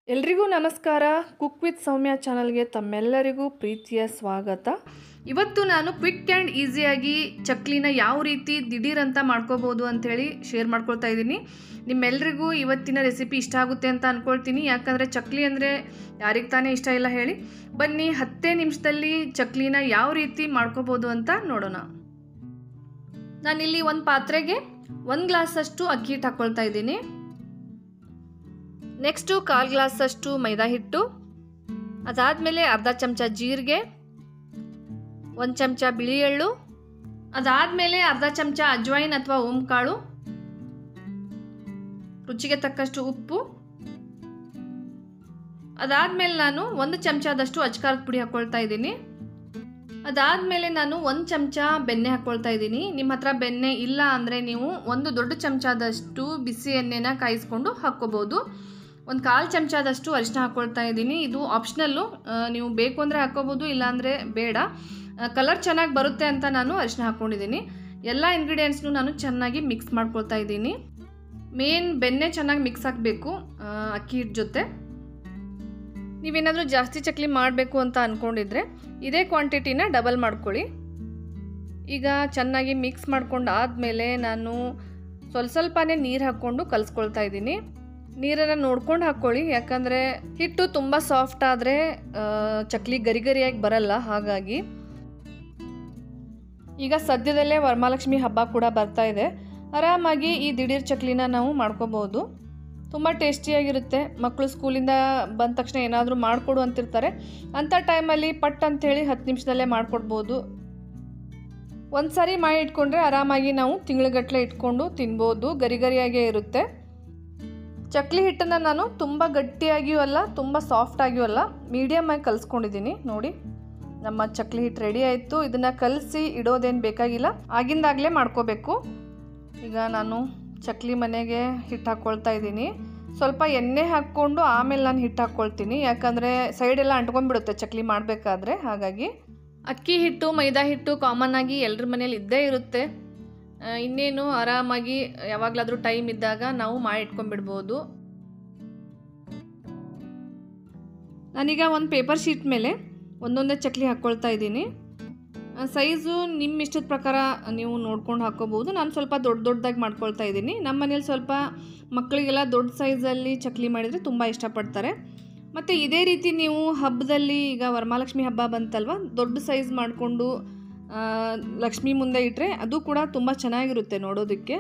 ಎಲ್ರಿಗೂ ನಮಸ್ಕಾರ cook with ಸೌಮ್ಯ ಚಾನಲ್ಗೆ ತಮ್ಮೆಲ್ಲರಿಗೂ ಪ್ರೀತಿಯ ಸ್ವಾಗತ ಇವತ್ತು ನಾನು ಕ್ವಿಕ್ ಆ್ಯಂಡ್ ಈಸಿಯಾಗಿ ಚಕ್ಲಿನ ಯಾವ ರೀತಿ ದಿಢೀರ್ ಅಂತ ಮಾಡ್ಕೋಬೋದು ಅಂಥೇಳಿ ಶೇರ್ ಮಾಡ್ಕೊಳ್ತಾ ಇದ್ದೀನಿ ನಿಮ್ಮೆಲ್ರಿಗೂ ಇವತ್ತಿನ ರೆಸಿಪಿ ಇಷ್ಟ ಆಗುತ್ತೆ ಅಂತ ಅಂದ್ಕೊಳ್ತೀನಿ ಯಾಕಂದರೆ ಚಕ್ಲಿ ಅಂದರೆ ಯಾರಿಗೆ ತಾನೇ ಇಷ್ಟ ಇಲ್ಲ ಹೇಳಿ ಬನ್ನಿ ಹತ್ತೇ ನಿಮಿಷದಲ್ಲಿ ಚಕ್ಲಿನ ಯಾವ ರೀತಿ ಮಾಡ್ಕೋಬೋದು ಅಂತ ನೋಡೋಣ ನಾನಿಲ್ಲಿ ಒಂದು ಪಾತ್ರೆಗೆ ಒಂದು ಗ್ಲಾಸಷ್ಟು ಅಕ್ಕಿ ಹಿಟ್ಟು ಹಾಕ್ಕೊಳ್ತಾ ಇದ್ದೀನಿ ನೆಕ್ಸ್ಟು ಕಾಲು ಗ್ಲಾಸಷ್ಟು ಮೈದಾ ಹಿಟ್ಟು ಅದಾದಮೇಲೆ ಅರ್ಧ ಚಮಚ ಜೀರಿಗೆ ಒಂದು ಚಮಚ ಬಿಳಿ ಎಳ್ಳು ಅದಾದಮೇಲೆ ಅರ್ಧ ಚಮಚ ಅಜ್ವೈನ್ ಅಥವಾ ಓಂಕಾಳು ರುಚಿಗೆ ತಕ್ಕಷ್ಟು ಉಪ್ಪು ಅದಾದಮೇಲೆ ನಾನು ಒಂದು ಚಮಚದಷ್ಟು ಅಚ್ಕಾರದ ಪುಡಿ ಹಾಕ್ಕೊಳ್ತಾ ಇದ್ದೀನಿ ಅದಾದಮೇಲೆ ನಾನು ಒಂದು ಚಮಚ ಬೆಣ್ಣೆ ಹಾಕ್ಕೊಳ್ತಾ ಇದ್ದೀನಿ ನಿಮ್ಮ ಹತ್ರ ಬೆಣ್ಣೆ ಇಲ್ಲ ಅಂದರೆ ನೀವು ಒಂದು ದೊಡ್ಡ ಚಮಚದಷ್ಟು ಬಿಸಿ ಎಣ್ಣೆನ ಕಾಯಿಸ್ಕೊಂಡು ಹಾಕ್ಕೋಬೋದು ಒಂದು ಕಾಲು ಚಮಚದಷ್ಟು ಅರಿಶಿನ ಹಾಕ್ಕೊಳ್ತಾ ಇದ್ದೀನಿ ಇದು ಆಪ್ಷನಲ್ಲು ನೀವು ಬೇಕು ಅಂದರೆ ಹಾಕ್ಕೋಬೋದು ಇಲ್ಲಾಂದರೆ ಬೇಡ ಕಲರ್ ಚೆನ್ನಾಗಿ ಬರುತ್ತೆ ಅಂತ ನಾನು ಅರಿಶಿನ ಹಾಕ್ಕೊಂಡಿದ್ದೀನಿ ಎಲ್ಲ ಇಂಗ್ರೀಡಿಯೆಂಟ್ಸ್ನು ನಾನು ಚೆನ್ನಾಗಿ ಮಿಕ್ಸ್ ಮಾಡ್ಕೊಳ್ತಾ ಇದ್ದೀನಿ ಮೇನ್ ಬೆಣ್ಣೆ ಚೆನ್ನಾಗಿ ಮಿಕ್ಸ್ ಆಗಬೇಕು ಅಕ್ಕಿ ಹಿಟ್ಟು ಜೊತೆ ನೀವೇನಾದರೂ ಜಾಸ್ತಿ ಚಕ್ಲಿ ಮಾಡಬೇಕು ಅಂತ ಅಂದ್ಕೊಂಡಿದ್ರೆ ಇದೇ ಕ್ವಾಂಟಿಟಿನ ಡಬಲ್ ಮಾಡ್ಕೊಳ್ಳಿ ಈಗ ಚೆನ್ನಾಗಿ ಮಿಕ್ಸ್ ಮಾಡ್ಕೊಂಡು ಆದಮೇಲೆ ನಾನು ಸ್ವಲ್ಪ ಸ್ವಲ್ಪನೇ ನೀರು ಹಾಕ್ಕೊಂಡು ಕಲಿಸ್ಕೊಳ್ತಾ ಇದ್ದೀನಿ ನೀರನ್ನು ನೋಡ್ಕೊಂಡು ಹಾಕ್ಕೊಳ್ಳಿ ಯಾಕಂದರೆ ಹಿಟ್ಟು ತುಂಬ ಸಾಫ್ಟ್ ಆದರೆ ಚಕ್ಲಿ ಗರಿ ಗರಿಯಾಗಿ ಬರಲ್ಲ ಹಾಗಾಗಿ ಈಗ ಸದ್ಯದಲ್ಲೇ ವರಮಹಾಲಕ್ಷ್ಮಿ ಹಬ್ಬ ಕೂಡ ಬರ್ತಾ ಇದೆ ಆರಾಮಾಗಿ ಈ ದಿಢೀರ್ ಚಕ್ಲಿನ ನಾವು ಮಾಡ್ಕೋಬೋದು ತುಂಬ ಟೇಸ್ಟಿಯಾಗಿರುತ್ತೆ ಮಕ್ಕಳು ಸ್ಕೂಲಿಂದ ಬಂದ ತಕ್ಷಣ ಏನಾದರೂ ಮಾಡಿಕೊಡು ಅಂತಿರ್ತಾರೆ ಅಂಥ ಟೈಮಲ್ಲಿ ಪಟ್ ಅಂಥೇಳಿ ಹತ್ತು ನಿಮಿಷದಲ್ಲೇ ಮಾಡಿಕೊಡ್ಬೋದು ಒಂದು ಸಾರಿ ಮಾಡಿ ಇಟ್ಕೊಂಡ್ರೆ ಆರಾಮಾಗಿ ನಾವು ತಿಂಗಳುಗಟ್ಟಲೆ ಇಟ್ಕೊಂಡು ತಿನ್ಬೋದು ಗರಿ ಗರಿಯಾಗೇ ಇರುತ್ತೆ ಚಕ್ಲಿ ಹಿಟ್ಟನ್ನು ನಾನು ತುಂಬ ಗಟ್ಟಿಯಾಗಿಯೂ ಅಲ್ಲ ತುಂಬ ಸಾಫ್ಟಾಗಿಯೂ ಅಲ್ಲ ಮೀಡಿಯಮ್ಮಾಗಿ ಕಲಿಸ್ಕೊಂಡಿದ್ದೀನಿ ನೋಡಿ ನಮ್ಮ ಚಕ್ಲಿ ಹಿಟ್ಟು ರೆಡಿ ಆಯಿತು ಇದನ್ನು ಕಲಸಿ ಇಡೋದೇನು ಬೇಕಾಗಿಲ್ಲ ಆಗಿಂದಾಗಲೇ ಮಾಡ್ಕೋಬೇಕು ಈಗ ನಾನು ಚಕ್ಲಿ ಮನೆಗೆ ಹಿಟ್ಟು ಹಾಕ್ಕೊಳ್ತಾ ಇದ್ದೀನಿ ಸ್ವಲ್ಪ ಎಣ್ಣೆ ಹಾಕ್ಕೊಂಡು ಆಮೇಲೆ ನಾನು ಹಿಟ್ಟು ಹಾಕ್ಕೊಳ್ತೀನಿ ಯಾಕಂದರೆ ಸೈಡೆಲ್ಲ ಅಂಟ್ಕೊಂಡ್ಬಿಡುತ್ತೆ ಚಕ್ಲಿ ಮಾಡಬೇಕಾದ್ರೆ ಹಾಗಾಗಿ ಅಕ್ಕಿ ಹಿಟ್ಟು ಮೈದಾ ಹಿಟ್ಟು ಕಾಮನ್ ಆಗಿ ಎಲ್ಲರ ಮನೇಲಿ ಇದ್ದೇ ಇರುತ್ತೆ ಇನ್ನೇನು ಆರಾಮಾಗಿ ಯಾವಾಗಲಾದರೂ ಟೈಮ್ ಇದ್ದಾಗ ನಾವು ಮಾಡಿ ಇಟ್ಕೊಂಡ್ಬಿಡ್ಬೋದು ನಾನೀಗ ಒಂದು ಪೇಪರ್ ಶೀಟ್ ಮೇಲೆ ಒಂದೊಂದೇ ಚಕ್ಲಿ ಹಾಕ್ಕೊಳ್ತಾ ಇದ್ದೀನಿ ಸೈಜು ನಿಮ್ಮ ಇಷ್ಟದ ಪ್ರಕಾರ ನೀವು ನೋಡ್ಕೊಂಡು ಹಾಕ್ಕೋಬೋದು ನಾನು ಸ್ವಲ್ಪ ದೊಡ್ಡ ದೊಡ್ಡದಾಗಿ ಮಾಡ್ಕೊಳ್ತಾ ಇದ್ದೀನಿ ನಮ್ಮ ಮನೇಲಿ ಸ್ವಲ್ಪ ಮಕ್ಕಳಿಗೆಲ್ಲ ದೊಡ್ಡ ಸೈಜಲ್ಲಿ ಚಕ್ಲಿ ಮಾಡಿದರೆ ತುಂಬ ಇಷ್ಟಪಡ್ತಾರೆ ಮತ್ತು ಇದೇ ರೀತಿ ನೀವು ಹಬ್ಬದಲ್ಲಿ ಈಗ ವರಮಹಾಲಕ್ಷ್ಮಿ ಹಬ್ಬ ಬಂತಲ್ವ ದೊಡ್ಡ ಸೈಜ್ ಮಾಡಿಕೊಂಡು ಲಕ್ಷ್ಮಿ ಮುಂದೆ ಇಟ್ಟರೆ ಅದು ಕೂಡ ತುಂಬ ಚೆನ್ನಾಗಿರುತ್ತೆ ನೋಡೋದಕ್ಕೆ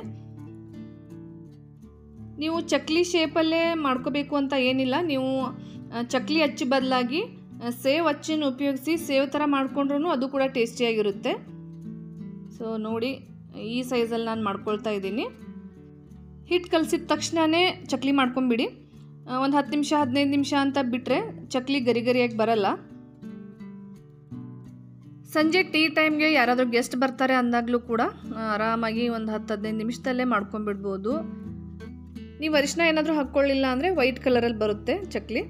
ನೀವು ಚಕ್ಲಿ ಶೇಪಲ್ಲೇ ಮಾಡ್ಕೋಬೇಕು ಅಂತ ಏನಿಲ್ಲ ನೀವು ಚಕ್ಲಿ ಅಚ್ಚು ಬದಲಾಗಿ ಸೇವ್ ಅಚ್ಚನ್ನು ಉಪಯೋಗಿಸಿ ಸೇವ್ ಥರ ಮಾಡಿಕೊಂಡ್ರೂ ಅದು ಕೂಡ ಟೇಸ್ಟಿಯಾಗಿರುತ್ತೆ ಸೊ ನೋಡಿ ಈ ಸೈಜಲ್ಲಿ ನಾನು ಮಾಡ್ಕೊಳ್ತಾ ಇದ್ದೀನಿ ಹಿಟ್ಟು ಕಲಸಿದ ತಕ್ಷಣವೇ ಚಕ್ಲಿ ಮಾಡ್ಕೊಂಬಿಡಿ ಒಂದು ಹತ್ತು ನಿಮಿಷ ಹದಿನೈದು ನಿಮಿಷ ಅಂತ ಬಿಟ್ಟರೆ ಚಕ್ಲಿ ಗರಿ ಗರಿಯಾಗಿ ಬರಲ್ಲ ಸಂಜೆ ಟೀ ಟೈಮ್ಗೆ ಯಾರಾದರೂ ಗೆಸ್ಟ್ ಬರ್ತಾರೆ ಅಂದಾಗಲೂ ಕೂಡ ಆರಾಮಾಗಿ ಒಂದು ಹತ್ತು ಹದಿನೈದು ನಿಮಿಷದಲ್ಲೇ ಮಾಡ್ಕೊಂಬಿಡ್ಬೋದು ನೀವು ಅರಿಶಿನ ಏನಾದರೂ ಹಾಕ್ಕೊಳ್ಳಿಲ್ಲ ಅಂದರೆ ವೈಟ್ ಕಲರಲ್ಲಿ ಬರುತ್ತೆ ಚಕ್ಲಿ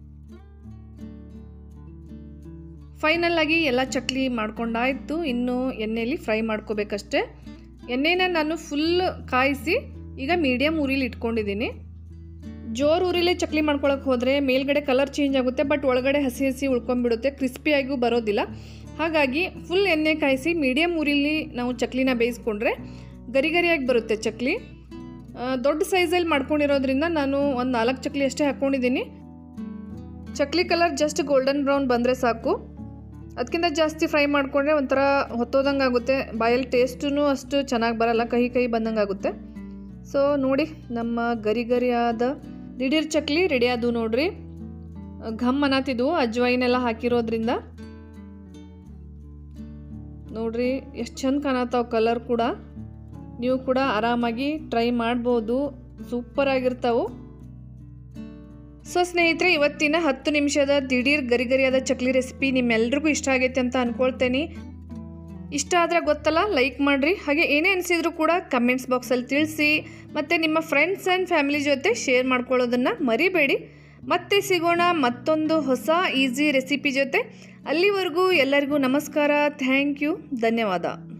ಫೈನಲ್ ಆಗಿ ಎಲ್ಲ ಚಕ್ಲಿ ಮಾಡ್ಕೊಂಡಾಯಿತು ಇನ್ನು ಎಣ್ಣೆಯಲ್ಲಿ ಫ್ರೈ ಮಾಡ್ಕೋಬೇಕಷ್ಟೆ ಎಣ್ಣೆನ ನಾನು ಫುಲ್ ಕಾಯಿಸಿ ಈಗ ಮೀಡಿಯಮ್ ಉರಿಲಿ ಇಟ್ಕೊಂಡಿದ್ದೀನಿ ಜೋರು ಉರಿಲೇ ಚಕ್ಲಿ ಮಾಡ್ಕೊಳಕ್ಕೆ ಹೋದರೆ ಮೇಲ್ಗಡೆ ಕಲರ್ ಚೇಂಜ್ ಆಗುತ್ತೆ ಬಟ್ ಒಳಗಡೆ ಹಸಿ ಹಸಿ ಉಳ್ಕೊಂಡ್ಬಿಡುತ್ತೆ ಕ್ರಿಸ್ಪಿಯಾಗಿಯೂ ಬರೋದಿಲ್ಲ ಹಾಗಾಗಿ ಫುಲ್ ಎಣ್ಣೆ ಕಾಯಿಸಿ ಮೀಡಿಯಮ್ ಉರಿಲಿ ನಾವು ಚಕ್ಲಿನ ಬೇಯಿಸ್ಕೊಂಡ್ರೆ ಗರಿ ಗರಿಯಾಗಿ ಬರುತ್ತೆ ಚಕ್ಲಿ ದೊಡ್ಡ ಸೈಜಲ್ಲಿ ಮಾಡ್ಕೊಂಡಿರೋದ್ರಿಂದ ನಾನು ಒಂದು ನಾಲ್ಕು ಚಕ್ಲಿ ಅಷ್ಟೇ ಹಾಕ್ಕೊಂಡಿದ್ದೀನಿ chakli colour just golden brown ಬಂದರೆ ಸಾಕು ಅದಕ್ಕಿಂತ ಜಾಸ್ತಿ ಫ್ರೈ ಮಾಡಿಕೊಂಡ್ರೆ ಒಂಥರ ಹೊತ್ತೋದಂಗೆ ಆಗುತ್ತೆ ಬಾಯಲ್ಲಿ ಟೇಸ್ಟೂ ಅಷ್ಟು ಚೆನ್ನಾಗಿ ಬರಲ್ಲ ಕಹಿ ಕಹಿ ಬಂದಂಗೆ ಆಗುತ್ತೆ ಸೊ ನೋಡಿ ನಮ್ಮ ಗರಿ ಗರಿಯಾದ ದಿಢೀರ್ ಚಕ್ಲಿ ರೆಡಿ ಆದವು ನೋಡ್ರಿ ಘಮ್ ಅನ್ನತ್ತಿದ್ವು ಅಜ್ವೈನೆಲ್ಲ ಹಾಕಿರೋದ್ರಿಂದ ನೋಡ್ರಿ ಎಷ್ಟು ಚಂದ ಕಾಣತ್ತಾವ ಕಲರ್ ಕೂಡ ನೀವು ಕೂಡ ಆರಾಮಾಗಿ ಟ್ರೈ ಮಾಡ್ಬೋದು ಸೂಪರ್ ಆಗಿರ್ತಾವೆ ಸೊ ಸ್ನೇಹಿತರೆ ಇವತ್ತಿನ ಹತ್ತು ನಿಮಿಷದ ದಿಢೀರ್ ಗರಿ ಗರಿಯಾದ ಚಕ್ಲಿ ರೆಸಿಪಿ ನಿಮ್ಮೆಲ್ರಿಗೂ ಇಷ್ಟ ಆಗೈತೆ ಅಂತ ಅಂದ್ಕೊಳ್ತೇನೆ ಇಷ್ಟ ಆದರೆ ಗೊತ್ತಲ್ಲ ಲೈಕ್ ಮಾಡಿರಿ ಹಾಗೆ ಏನೇ ಅನಿಸಿದ್ರು ಕೂಡ ಕಮೆಂಟ್ಸ್ ಬಾಕ್ಸಲ್ಲಿ ತಿಳಿಸಿ ಮತ್ತು ನಿಮ್ಮ ಫ್ರೆಂಡ್ಸ್ ಆ್ಯಂಡ್ ಫ್ಯಾಮಿಲಿ ಜೊತೆ ಶೇರ್ ಮಾಡ್ಕೊಳ್ಳೋದನ್ನು ಮರಿಬೇಡಿ ಮತ್ತೆ ಸಿಗೋಣ ಮತ್ತೊಂದು ಹೊಸ ಈಸಿ ರೆಸಿಪಿ ಜೊತೆ ಅಲ್ಲಿವರೆಗೂ ಎಲ್ಲರಿಗೂ ನಮಸ್ಕಾರ ಥ್ಯಾಂಕ್ ಯು ಧನ್ಯವಾದ